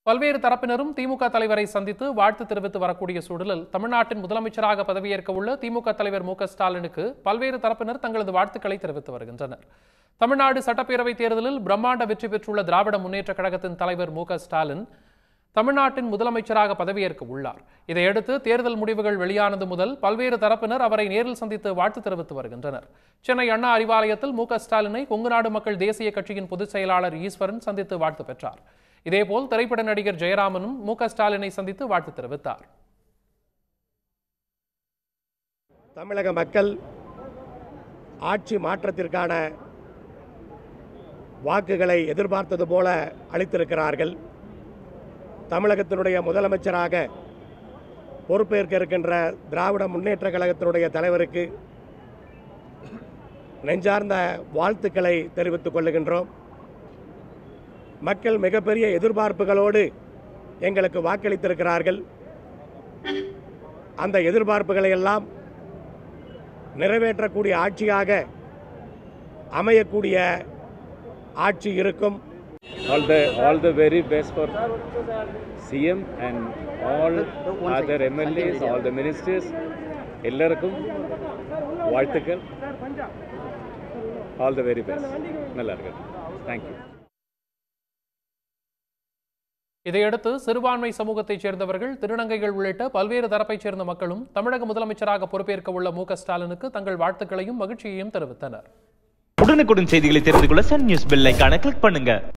பல்வேறு தரப்பினரும் திமுக தலைவரை சந்தித்து வாழ்த்து தெரிவித்து வரக்கூடிய சூழலில் தமிழ்நாட்டின் முதலமைச்சராக பதவியேற்க உள்ள திமுக தலைவர் மு க ஸ்டாலினுக்கு பல்வேறு தரப்பினர் தங்களது வாழ்த்துக்களை தெரிவித்து வருகின்றனர் தமிழ்நாடு சட்டப்பேரவைத் தேர்தலில் பிரம்மாண்ட வெற்றி பெற்றுள்ள திராவிட முன்னேற்றக் கழகத்தின் தலைவர் மு க ஸ்டாலின் தமிழ்நாட்டின் முதலமைச்சராக பதவியேற்க உள்ளார் இதையடுத்து தேர்தல் முடிவுகள் வெளியானது முதல் பல்வேறு தரப்பினர் அவரை நேரில் சந்தித்து வாழ்த்து தெரிவித்து வருகின்றனர் சென்னை அண்ணா அறிவாலயத்தில் மு க ஸ்டாலினை கொங்குநாடு மக்கள் தேசிய கட்சியின் பொதுச் செயலாளர் ஈஸ்வரன் சந்தித்து வாழ்த்து பெற்றார் இதேபோல் திரைப்பட நடிகர் ஜெயராமனும் மு க ஸ்டாலினை சந்தித்து வாழ்த்து தெரிவித்தார் தமிழக மக்கள் ஆட்சி மாற்றத்திற்கான வாக்குகளை எதிர்பார்த்தது போல அளித்திருக்கிறார்கள் தமிழகத்தினுடைய முதலமைச்சராக பொறுப்பேற்க இருக்கின்ற திராவிட முன்னேற்ற கழகத்தினுடைய தலைவருக்கு நெஞ்சார்ந்த வாழ்த்துக்களை தெரிவித்துக் கொள்ளுகின்றோம் மக்கள் மிகப்பெரிய எதிர்பார்ப்புகளோடு எங்களுக்கு வாக்களித்திருக்கிறார்கள் அந்த எதிர்பார்ப்புகளை எல்லாம் நிறைவேற்றக்கூடிய ஆட்சியாக அமையக்கூடிய ஆட்சி இருக்கும் all the all the very best for CM and all other MLAs, all the ministers, எல்லாருக்கும் வாழ்த்துக்கள் ஆல் த வெரி பெஸ்ட் நல்லா இருக்கட்டும் தேங்க்யூ இதையடுத்து சிறுபான்மை சமூகத்தைச் சேர்ந்தவர்கள் திருநங்கைகள் உள்ளிட்ட பல்வேறு தரப்பைச் சேர்ந்த மக்களும் தமிழக முதலமைச்சராக பொறுப்பேற்க உள்ள மு க ஸ்டாலினுக்கு தங்கள் வாழ்த்துக்களையும் மகிழ்ச்சியையும் தெரிவித்தனர் உடனுக்குடன் செய்திகளை தெரிந்து கொள்ள சன் நியூஸ் பெல் ஐகானை கிளிக் பண்ணுங்க